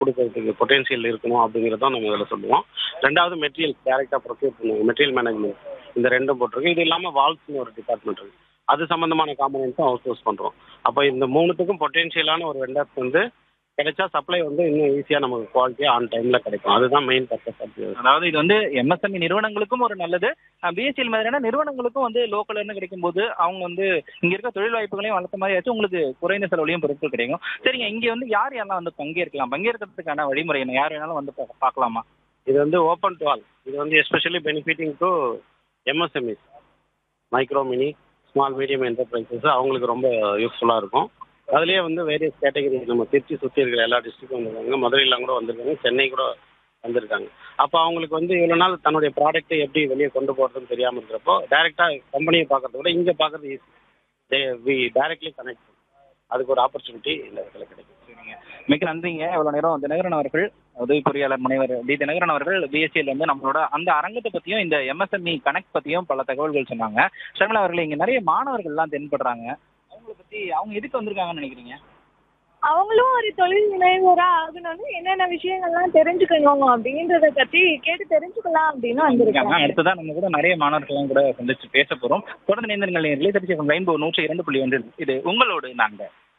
கொடுக்கறதுக்கு பொட்டென்ஷியல் இருக்கணும் அப்படிங்கிறத நம்ம இதில் சொல்லுவோம் ரெண்டாவது மெட்டீரியல் டேரெக்டாக ப்ரொக்யூர் பண்ணுவோம் மெட்டீரியல் மேனேஜ்மெண்ட் இந்த ரெண்டும் போட்டிருக்கு இது இல்லாமல் வால்ஸ்னு ஒரு டிபார்ட்மெண்ட் இருக்குது அது சம்மந்தமான காம்பனன்ட்ஸும் அவுட் சோர்ஸ் பண்ணுறோம் அப்போ இந்த மூணுத்துக்கும் பொட்டென்ஷியலான ஒரு வெண்டர்ஸ் வந்து கிடைச்சா சப்ளை வந்து இன்னும் ஈஸியாக நமக்கு குவாலிட்டியாக ஆன் டைமில் கிடைக்கும் அதுதான் மெயின் பர்பஸ் ஆஃப் அதாவது இது வந்து எம்எஸ்எம்இ நிறுவனங்களுக்கும் ஒரு நல்லது பிஎஸ்சிஎல் மாதிரியான நிறுவனங்களுக்கும் வந்து லோக்கல்னு கிடைக்கும் போது அவங்க வந்து இங்க இருக்க தொழில் வாய்ப்புகளையும் வளர்த்த மாதிரி ஆச்சு உங்களுக்கு குறைந்த செலவுலையும் பொருட்கள் கிடைக்கும் சரிங்க இங்க வந்து யார் யாரெல்லாம் வந்து பங்கேற்கலாம் பங்கேற்கிறதுக்கான வழிமுறை என்ன யார் வேணாலும் வந்து பா- பார்க்கலாமா இது வந்து ஓப்பன் டு ஆல் இது வந்து especially benefiting to MSMEs micro mini small medium enterprises அவங்களுக்கு ரொம்ப யூஸ்ஃபுல்லாக இருக்கும் அதுலேயே வந்து வேரியஸ் கேட்டகரி நம்ம திருச்சி சுற்றி இருக்கிற எல்லா டிஸ்ட்ரிக்டும் வந்திருக்காங்க மதுரையிலாம் கூட வந்திருக்காங்க சென்னை கூட வந்திருக்காங்க அப்போ அவங்களுக்கு வந்து இவ்வளோ நாள் தன்னுடைய ப்ராடக்ட்டை எப்படி வெளியே கொண்டு போகிறதுன்னு தெரியாமல் இருக்கிறப்போ டைரெக்டாக கம்பெனியை பார்க்கறத விட இங்கே பார்க்கறது ஈஸி வி டைரக்ட்லி கனெக்ட் அதுக்கு ஒரு ஆப்பர்ச்சுனிட்டி இந்த இடத்துல கிடைக்கும் சரிங்க மிக நன்றிங்க இவ்வளவு நேரம் தினகரன் அவர்கள் உதவி பொறியாளர் முனைவர் டி தினகரன் அவர்கள் பிஎஸ்சியில் வந்து நம்மளோட அந்த அரங்கத்தை பத்தியும் இந்த எம்எஸ்எம்இ கனெக்ட் பத்தியும் பல தகவல்கள் சொன்னாங்க ஷர்மிளா அவர்கள் இங்க நிறைய மாணவர்கள்லாம் தென்படுறாங்க அவங்கள பத்தி அவங்க எதுக்கு வந்திருக்காங்கன்னு நினைக்கிறீங்க அவங்களும் ஒரு தொழில் முனைவோரா ஆகணும்னு என்னென்ன விஷயங்கள்லாம் தெரிஞ்சுக்கணும் அப்படின்றத பத்தி கேட்டு தெரிஞ்சுக்கலாம் அப்படின்னு வந்திருக்காங்க அடுத்ததான் நம்ம கூட நிறைய மாணவர்கள்லாம் கூட சந்திச்சு பேச போறோம் தொடர்ந்து நேர்ந்தங்கள் நேர்களே திருச்சி ரெயின்போ நூற்றி இரண்டு புள்ளி ஒன்றில் இது உங்களோடு நாங்க